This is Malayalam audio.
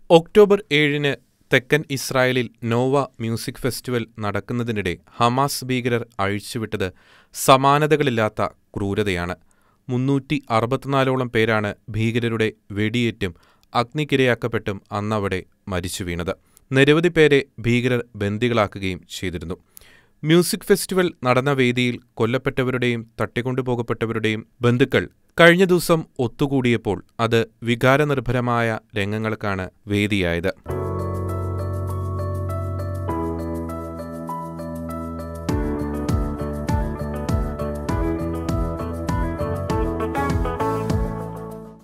ഒക്ടോബർ ഏഴിന് തെക്കൻ ഇസ്രായേലിൽ നോവ മ്യൂസിക് ഫെസ്റ്റിവൽ നടക്കുന്നതിനിടെ ഹമാസ് ഭീകരർ അഴിച്ചുവിട്ടത് സമാനതകളില്ലാത്ത ക്രൂരതയാണ്. മുന്നൂറ്റി അറുപത്തിനാലോളം പേരാണ് ഭീകരരുടെ വെടിയേറ്റും അഗ്നിക്കിരയാക്കപ്പെട്ടും അന്നവിടെ മരിച്ചുവീണത്. നിരവധി പേരെ ഭീകരർ ബന്ദികളാക്കുകയും ചെയ്തിരുന്നു. മ്യൂസിക് ഫെസ്റ്റിവൽ നടന്ന വേദിയിൽ കൊല്ലപ്പെട്ടവരുടെയും തട്ടിക്കൊണ്ടുപോകപ്പെട്ടവരുടെയും ബന്ധുക്കൾ കഴിഞ്ഞ ദിവസം ഒത്തുകൂടിയപ്പോൾ അത് വികാരനിർഭരമായ രംഗങ്ങൾക്കാണ് വേദിയായത്.